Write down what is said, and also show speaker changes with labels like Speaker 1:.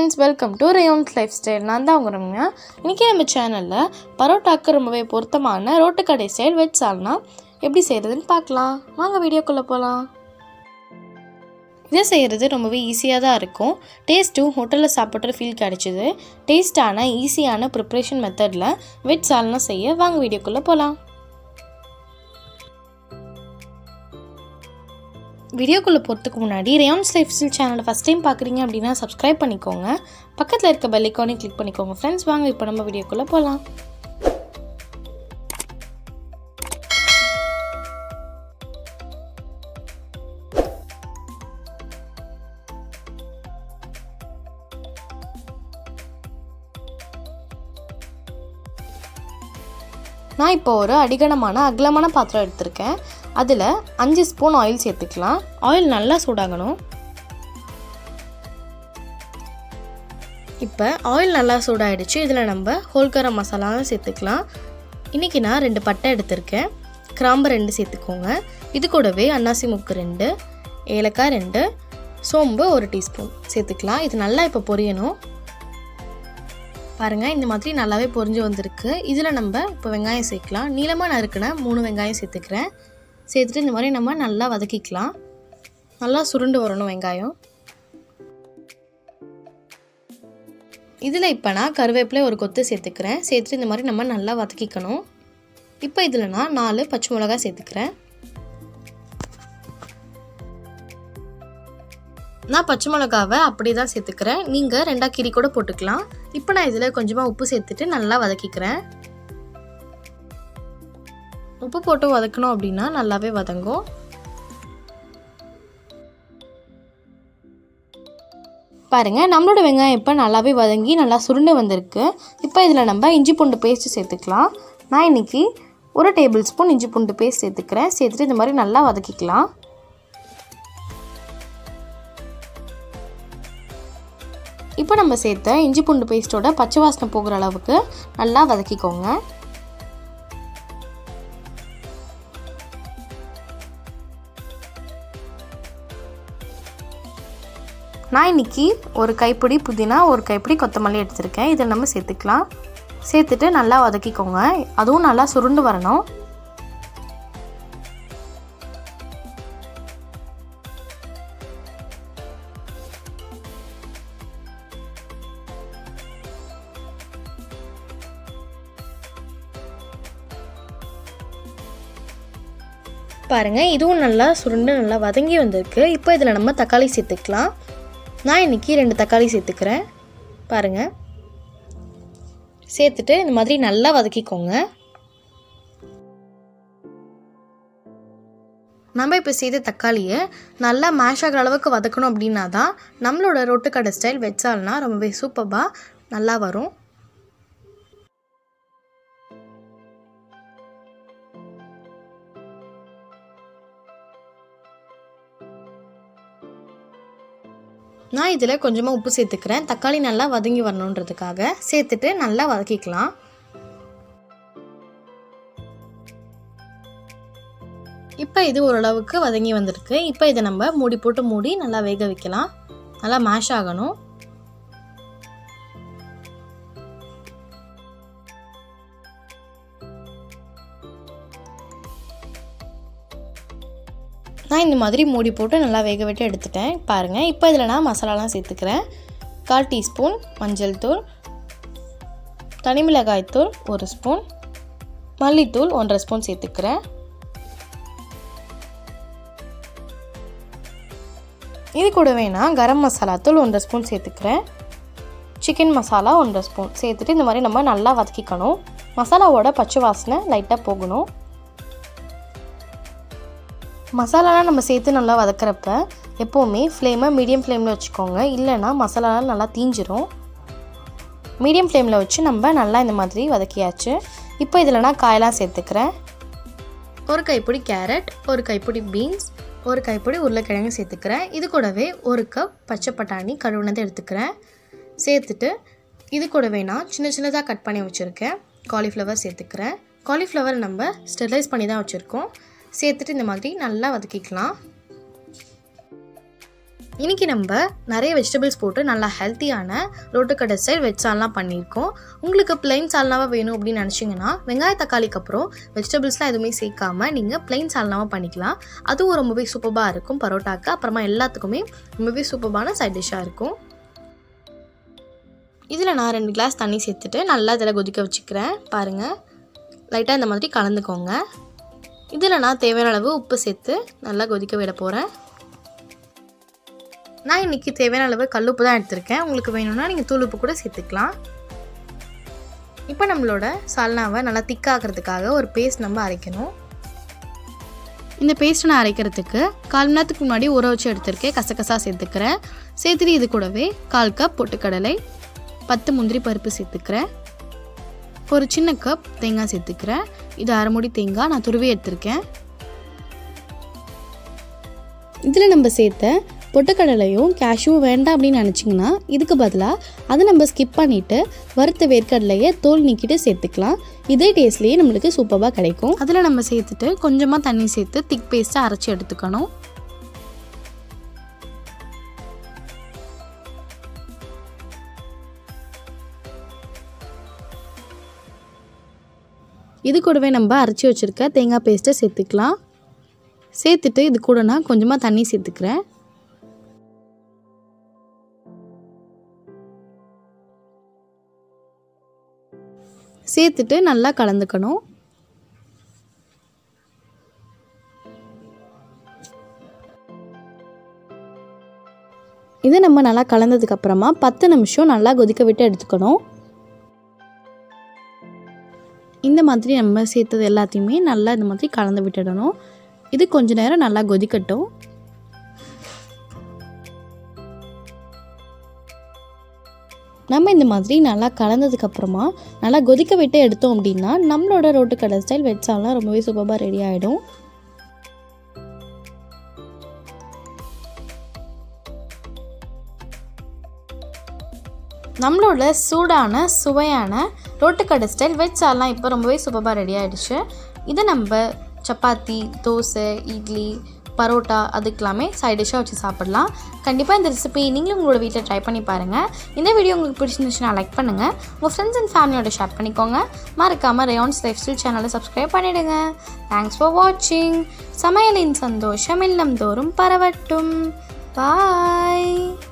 Speaker 1: friends welcome to Rayon's life style நான் தான் உங்க ரம்யா இன்றைக்கி நம்ம சேனலில் பரோட்டாக்கு ரொம்பவே பொருத்தமான ரோட்டுக்கடை ஸ்டைல் வெஜ் சால்னா எப்படி செய்கிறதுன்னு பார்க்கலாம் வாங்க வீடியோக்குள்ளே போகலாம் இதை செய்கிறது ரொம்பவே ஈஸியாக தான் இருக்கும் டேஸ்ட்டும் ஹோட்டலில் சாப்பிட்ற ஃபீல் கிடச்சிது டேஸ்டான ஈஸியான ப்ரிப்ரேஷன் மெத்தடில் வெஜ் சால்னா செய்ய வாங்க வீடியோக்குள்ளே போகலாம் வீடியோக்குள்ளே போகிறதுக்கு முன்னாடி ரேயான்ஸ் லைஃப் ஸ்டைல் சேனலை ஃபஸ்ட் டைம் பார்க்குறீங்க அப்படின்னா சப்ஸ்கிரைப் பண்ணிக்கோங்க பக்கத்தில் இருக்க பெல் ஐக்கானையும் கிளிக் பண்ணிக்கோங்க ஃப்ரெண்ட்ஸ் வாங்க இப்போ நம்ம வீடியோக்குள்ளே போகலாம் நான் இப்போ ஒரு அடிகனமான அகலமான பாத்திரம் எடுத்திருக்கேன் அதில் அஞ்சு ஸ்பூன் ஆயில் சேர்த்துக்கலாம் ஆயில் நல்லா சூடாகணும் இப்போ ஆயில் நல்லா சூடாயிடுச்சு இதில் நம்ம ஹோல்கரம் மசாலாவும் சேர்த்துக்கலாம் இன்றைக்கி நான் ரெண்டு பட்டை எடுத்திருக்கேன் கிராம்பு ரெண்டு சேர்த்துக்கோங்க இது கூடவே அன்னாசி முக்கு ரெண்டு ஏலக்காய் ரெண்டு சோம்பு ஒரு டீஸ்பூன் சேர்த்துக்கலாம் இது நல்லா இப்போ பொரியணும் பாருங்கள் இந்த மாதிரி நல்லாவே பொரிஞ்சு வந்திருக்கு இதில் நம்ம இப்போ வெங்காயம் சேர்க்கலாம் நீளமாக நறுக்கின மூணு வெங்காயம் சேர்த்துக்கிறேன் சேர்த்துட்டு இந்த மாதிரி நம்ம நல்லா வதக்கிக்கலாம் நல்லா சுருண்டு வரணும் வெங்காயம் இதில் இப்போ நான் கருவேப்பிலை ஒரு கொத்து சேர்த்துக்கிறேன் சேர்த்துட்டு இந்த மாதிரி நம்ம நல்லா வதக்கிக்கணும் இப்போ இதில் நான் நாலு பச்சை மிளகாய் சேர்த்துக்கிறேன் நான் பச்சை மிளகாவை அப்படி தான் சேர்த்துக்கிறேன் நீங்கள் ரெண்டாக கீரி கூட போட்டுக்கலாம் இப்போ நான் இதில் கொஞ்சமாக உப்பு சேர்த்துட்டு நல்லா வதக்கிக்கிறேன் உப்பு போட்டு வதக்கணும் அப்படின்னா நல்லாவே வதங்கும் பாருங்கள் நம்மளோட வெங்காயம் இப்போ நல்லாவே வதங்கி நல்லா சுருண்டு வந்திருக்கு இப்போ இதில் நம்ம இஞ்சி பூண்டு பேஸ்ட்டு சேர்த்துக்கலாம் நான் இன்றைக்கி ஒரு டேபிள் ஸ்பூன் இஞ்சி பூண்டு பேஸ்ட் சேர்த்துக்கிறேன் சேர்த்துட்டு இந்த மாதிரி நல்லா வதக்கிக்கலாம் இப்போ நம்ம சேர்த்த இஞ்சி பூண்டு பேஸ்ட்டோட பச்சை வாசனை போகிற அளவுக்கு நல்லா வதக்கிக்கோங்க நான் இன்றைக்கி ஒரு கைப்பிடி புதினா ஒரு கைப்பிடி கொத்தமல்லி எடுத்திருக்கேன் இதை நம்ம சேர்த்துக்கலாம் சேர்த்துட்டு நல்லா வதக்கிக்கோங்க அதுவும் நல்லா சுருண்டு வரணும் பாருங்கள் இதுவும் நல்லா சுருண்டு நல்லா வதங்கி வந்திருக்கு இப்போ இதில் நம்ம தக்காளி சேர்த்துக்கலாம் நான் இன்றைக்கி ரெண்டு தக்காளி சேர்த்துக்கிறேன் பாருங்கள் சேர்த்துட்டு இந்த மாதிரி நல்லா வதக்கிக்கோங்க நம்ம இப்போ செய்த தக்காளியை நல்லா மேஷ் ஆகிற அளவுக்கு வதக்கணும் அப்படின்னா தான் நம்மளோட ரொட்டுக்கடை ஸ்டைல் வச்சால்னா ரொம்பவே சூப்பராக நல்லா வரும் நான் இதில் கொஞ்சமாக உப்பு சேர்த்துக்கிறேன் தக்காளி நல்லா வதங்கி வரணுன்றதுக்காக சேர்த்துட்டு நல்லா வதக்கிக்கலாம் இப்போ இது ஓரளவுக்கு வதங்கி வந்திருக்கு இப்போ இதை நம்ம மூடி போட்டு மூடி நல்லா வேக வைக்கலாம் நல்லா மேஷ் ஆகணும் நான் இந்த மாதிரி மூடி போட்டு நல்லா வேக விட்டு எடுத்துட்டேன் பாருங்கள் இப்போ இதில் நான் மசாலாலாம் சேர்த்துக்கிறேன் கால் டீஸ்பூன் மஞ்சள் தூள் தனி மிளகாய் தூள் ஒரு ஸ்பூன் மல்லித்தூள் ஒன்றரை ஸ்பூன் சேர்த்துக்கிறேன் இது கூட வேணால் கரம் மசாலா தூள் ஒன்றரை ஸ்பூன் சேர்த்துக்கிறேன் சிக்கன் மசாலா ஒன்றரை ஸ்பூன் சேர்த்துட்டு இந்த மாதிரி நம்ம நல்லா வதக்கிக்கணும் மசாலாவோட பச்சை வாசனை லைட்டாக போகணும் மசாலாலாம் நம்ம சேர்த்து நல்லா வதக்கிறப்ப எப்போவுமே ஃப்ளேமை மீடியம் ஃப்ளேமில் வச்சுக்கோங்க இல்லைன்னா மசாலாலாம் நல்லா தீஞ்சிரும் மீடியம் ஃப்ளேமில் வச்சு நம்ம நல்லா இந்த மாதிரி வதக்கியாச்சு இப்போ இதில் நான் காயெல்லாம் சேர்த்துக்கிறேன் ஒரு கைப்பிடி கேரட் ஒரு கைப்பிடி பீன்ஸ் ஒரு கைப்பிடி உருளைக்கிழங்கு சேர்த்துக்கிறேன் இது கூடவே ஒரு கப் பச்சை பட்டாணி கழுவுனதை எடுத்துக்கிறேன் சேர்த்துட்டு இது கூடவே நான் சின்ன சின்னதாக கட் பண்ணி வச்சுருக்கேன் காலிஃப்ளவர் சேர்த்துக்கிறேன் காலிஃப்ளவர் நம்ம ஸ்டெர்லைஸ் பண்ணி தான் வச்சுருக்கோம் சேர்த்துட்டு இந்த மாதிரி நல்லா வதக்கிக்கலாம் இன்றைக்கி நம்ம நிறைய வெஜிடபிள்ஸ் போட்டு நல்லா ஹெல்த்தியான ரோட்டுக்கடை ஸ்டைல் வெஜ் சால்னா பண்ணியிருக்கோம் உங்களுக்கு பிளைன் சால்னாவாக வேணும் அப்படின்னு நினச்சிங்கன்னா வெங்காய தக்காளிக்கு அப்புறம் வெஜிடபிள்ஸ்லாம் எதுவுமே சேர்க்காம நீங்கள் பிளைன் சால்னாவாக பண்ணிக்கலாம் அதுவும் ரொம்பவே சூப்பராக இருக்கும் பரோட்டாக்கு அப்புறமா எல்லாத்துக்குமே ரொம்பவே சூப்பரான சைட் டிஷ்ஷாக இருக்கும் இதில் நான் ரெண்டு கிளாஸ் தண்ணி சேர்த்துட்டு நல்லா இதில் கொதிக்க வச்சுக்கிறேன் பாருங்கள் லைட்டாக இந்த மாதிரி கலந்துக்கோங்க இதில் நான் தேவையான அளவு உப்பு சேர்த்து நல்லா கொதிக்க விட போகிறேன் நான் இன்றைக்கி தேவையான அளவு கல்லுப்பு தான் எடுத்திருக்கேன் உங்களுக்கு வேணும்னா நீங்கள் தூள் உப்பு கூட சேர்த்துக்கலாம் இப்போ நம்மளோட சால்னாவை நல்லா திக்காகிறதுக்காக ஒரு பேஸ்ட் நம்ம அரைக்கணும் இந்த பேஸ்ட்டை நான் அரைக்கிறதுக்கு கால் மணி நேரத்துக்கு முன்னாடி ஊற வச்சு எடுத்திருக்கேன் கசகசா சேர்த்துக்கிறேன் சேர்த்துட்டு இது கூடவே கால் கப் பொட்டுக்கடலை பத்து முந்திரி பருப்பு சேர்த்துக்கிறேன் ஒரு சின்ன கப் தேங்காய் சேர்த்துக்கிறேன் இது அரை மூடி தேங்காய் நான் துருவி எடுத்திருக்கேன் இதில் நம்ம சேர்த்த பொட்டுக்கடலையும் கேஷ்யூவும் வேண்டாம் அப்படின்னு நினச்சிங்கன்னா இதுக்கு பதிலாக அதை நம்ம ஸ்கிப் பண்ணிவிட்டு வறுத்த வேர்க்கடலையை தோல் நீக்கிட்டு சேர்த்துக்கலாம் இதே டேஸ்ட்லேயே நம்மளுக்கு சூப்பராக கிடைக்கும் அதில் நம்ம சேர்த்துட்டு கொஞ்சமாக தண்ணி சேர்த்து திக் பேஸ்ட்டாக அரைச்சி எடுத்துக்கணும் இது கூடவே நம்ம அரைச்சி வச்சுருக்க தேங்காய் பேஸ்ட்டை சேர்த்துக்கலாம் சேர்த்துட்டு இது கூட நான் கொஞ்சமாக தண்ணி சேர்த்துக்கிறேன் சேர்த்துட்டு நல்லா கலந்துக்கணும் இதை நம்ம நல்லா கலந்ததுக்கப்புறமா பத்து நிமிஷம் நல்லா கொதிக்க விட்டு எடுத்துக்கணும் இந்த மாதிரி நம்ம சேர்த்தது எல்லாத்தையுமே நல்லா இந்த மாதிரி கலந்து விட்டுடணும் இது கொஞ்ச நேரம் நல்லா கொதிக்கட்டும் நம்ம இந்த மாதிரி நல்லா கலந்ததுக்கப்புறமா நல்லா கொதிக்க விட்டு எடுத்தோம் அப்படின்னா நம்மளோட ரோட்டு கடை ஸ்டைல் வெச்சாலாம் ரொம்பவே சூப்பராக ரெடி ஆகிடும் நம்மளோட சூடான சுவையான ரோட்டுக்கடை ஸ்டைல் வெஜ் சால்லாம் இப்போ ரொம்பவே சூப்பராக ரெடி ஆகிடுச்சு இதை நம்ம சப்பாத்தி தோசை இட்லி பரோட்டா அதுக்கெல்லாமே சைட் டிஷ்ஷாக வச்சு சாப்பிடலாம் கண்டிப்பாக இந்த ரெசிபி நீங்களும் உங்களோட வீட்டில் ட்ரை பண்ணி பாருங்கள் இந்த வீடியோ உங்களுக்கு பிடிச்சிருந்துச்சுன்னா லைக் பண்ணுங்கள் உங்கள் ஃப்ரெண்ட்ஸ் அண்ட் ஃபேமிலியோட ஷேர் பண்ணிக்கோங்க மறக்காமல் ரேயான்ஸ் லைஃப் ஸ்டைல் சேனலை சப்ஸ்கிரைப் பண்ணிவிடுங்க தேங்க்ஸ் ஃபார் வாட்சிங் சமையலின் சந்தோஷம் இல்லம் தோறும் பரவட்டும் பாய்